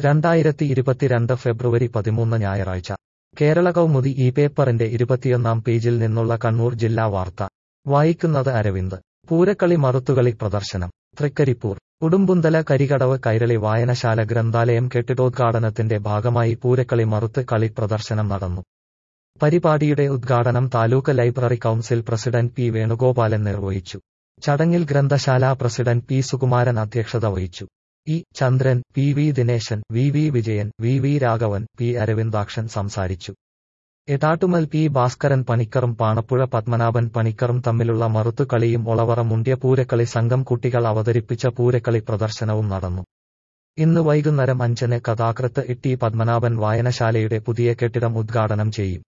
രണ്ടായിരത്തി ഇരുപത്തിരണ്ട് ഫെബ്രുവരി പതിമൂന്ന് ഞായറാഴ്ച കേരള കൗമുദി ഈ പേപ്പറിന്റെ ഇരുപത്തിയൊന്നാം പേജിൽ നിന്നുള്ള കണ്ണൂർ ജില്ലാ വാർത്ത വായിക്കുന്നത് അരവിന്ദ് പൂരക്കളി മറുത്തുകളി പ്രദർശനം തൃക്കരിപ്പൂർ ഉടുമ്പുന്തല കരികടവ് കൈരളി വായനശാല ഗ്രന്ഥാലയം കെട്ടിടോദ്ഘാടനത്തിന്റെ ഭാഗമായി പൂരക്കളി മറുത്ത് കളി പ്രദർശനം നടന്നു പരിപാടിയുടെ ഉദ്ഘാടനം taluk library council president P Venugopalan നിർവഹിച്ചു ചടങ്ങിൽ ഗ്രന്ഥശാല പ്രസിഡന്റ് പി സുകുമാരൻ അധ്യക്ഷത വഹിച്ചു E Chandran P V Dineshan V V Vijayan V V Raghavan P Aravindakshan സംസാരിച്ചു എടാട്ടുമൽ പി ഭാസ്കരൻ പണിക്കറും പാണപ്പുഴ പത്മനാഭൻ പണിക്കറും തമ്മിലുള്ള മറുത്തുകളിയും ഒളവറ മുണ്ടിയ പൂരക്കളി സംഘം കുട്ടികൾ അവതരിപ്പിച്ച പൂരക്കളി പ്രദർശനവും നടന്നു ഇന്ന് വൈകുന്നേരം അഞ്ചിന് കഥാകൃത്ത് ഇ ടി പത്മനാഭൻ വായനശാലയുടെ പുതിയ കെട്ടിടം ഉദ്ഘാടനം ചെയ്യും